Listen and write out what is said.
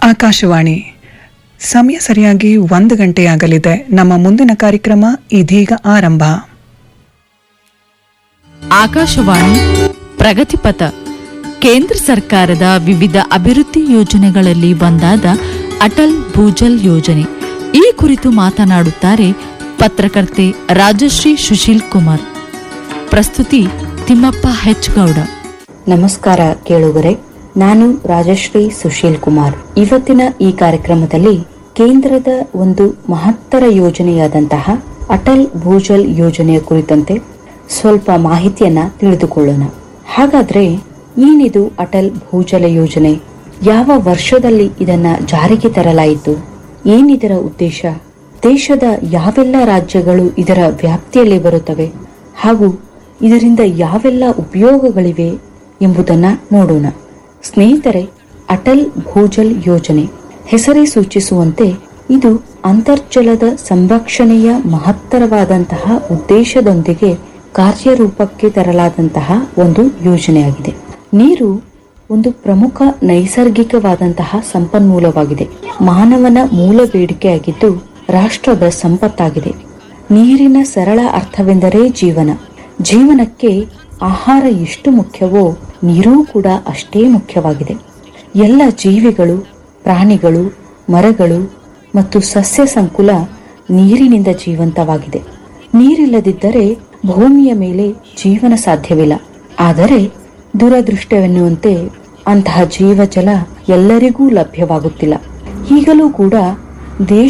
ಆಕಾಶವಾಣಿ ಸಮಯ ಸರಿಯಾಗಿ ಒಂದು ಗಂಟೆಯಾಗಲಿದೆ ನಮ್ಮ ಮುಂದಿನ ಕಾರ್ಯಕ್ರಮ ಇದೀಗ ಆರಂಭ ಆಕಾಶವಾಣಿ ಪ್ರಗತಿಪಥ ಕೇಂದ್ರ ಸರ್ಕಾರದ ವಿವಿಧ ಅಭಿವೃದ್ಧಿ ಯೋಜನೆಗಳಲ್ಲಿ ಒಂದಾದ ಅಟಲ್ ಭೂಜಲ್ ಯೋಜನೆ ಈ ಕುರಿತು ಮಾತನಾಡುತ್ತಾರೆ ಪತ್ರಕರ್ತೆ ರಾಜಶ್ರೀ ಸುಶೀಲ್ ಕುಮಾರ್ ಪ್ರಸ್ತುತಿ ತಿಮ್ಮಪ್ಪ ಹೆಚ್ ಗೌಡ ನಮಸ್ಕಾರ ಕೇಳುಗರೆ ನಾನು ರಾಜಶ್ರೀ ಸುಶೀಲ್ ಕುಮಾರ್ ಇವತ್ತಿನ ಈ ಕಾರ್ಯಕ್ರಮದಲ್ಲಿ ಕೇಂದ್ರದ ಒಂದು ಮಹತ್ತರ ಯೋಜನೆಯಾದಂತಹ ಅಟಲ್ ಭೂಜಲ್ ಯೋಜನೆಯ ಕುರಿತಂತೆ ಸ್ವಲ್ಪ ಮಾಹಿತಿಯನ್ನ ತಿಳಿದುಕೊಳ್ಳೋಣ ಹಾಗಾದ್ರೆ ಏನಿದು ಅಟಲ್ ಭೂಜಲ ಯೋಜನೆ ಯಾವ ವರ್ಷದಲ್ಲಿ ಇದನ್ನ ಜಾರಿಗೆ ತರಲಾಯಿತು ಏನಿದರ ಉದ್ದೇಶ ದೇಶದ ಯಾವೆಲ್ಲ ರಾಜ್ಯಗಳು ಇದರ ವ್ಯಾಪ್ತಿಯಲ್ಲಿ ಬರುತ್ತವೆ ಹಾಗೂ ಇದರಿಂದ ಯಾವೆಲ್ಲ ಉಪಯೋಗಗಳಿವೆ ಎಂಬುದನ್ನ ನೋಡೋಣ ಸ್ನೇಹಿತರೆ ಅಟಲ್ ಭೂಜಲ್ ಯೋಜನೆ ಹೆಸರೇ ಸೂಚಿಸುವಂತೆ ಇದು ಅಂತರ್ಜಲದ ಸಂರಕ್ಷಣೆಯ ಮಹತ್ತರವಾದಂತಹ ಉದ್ದೇಶದೊಂದಿಗೆ ಕಾರ್ಯರೂಪಕ್ಕೆ ತರಲಾದಂತಹ ಒಂದು ಯೋಜನೆಯಾಗಿದೆ ನೀರು ಒಂದು ಪ್ರಮುಖ ನೈಸರ್ಗಿಕವಾದಂತಹ ಸಂಪನ್ಮೂಲವಾಗಿದೆ ಮಾನವನ ಮೂಲ ಬೇಡಿಕೆಯಾಗಿದ್ದು ರಾಷ್ಟ್ರದ ಸಂಪತ್ತಾಗಿದೆ ನೀರಿನ ಸರಳ ಅರ್ಥವೆಂದರೆ ಜೀವನ ಜೀವನಕ್ಕೆ ಆಹಾರ ಎಷ್ಟು ಮುಖ್ಯವೋ ನೀರೂ ಕೂಡ ಅಷ್ಟೇ ಮುಖ್ಯವಾಗಿದೆ ಎಲ್ಲ ಜೀವಿಗಳು ಪ್ರಾಣಿಗಳು ಮರಗಳು ಮತ್ತು ಸಸ್ಯ ಸಂಕುಲ ನೀರಿನಿಂದ ಜೀವಂತವಾಗಿದೆ ನೀರಿಲ್ಲದಿದ್ದರೆ ಭೂಮಿಯ ಮೇಲೆ ಜೀವನ ಸಾಧ್ಯವಿಲ್ಲ ಆದರೆ ದುರದೃಷ್ಟವೆನ್ನುವಂತೆ ಅಂತಹ ಜೀವಜಲ ಎಲ್ಲರಿಗೂ ಲಭ್ಯವಾಗುತ್ತಿಲ್ಲ ಈಗಲೂ ಕೂಡ ದೇಶ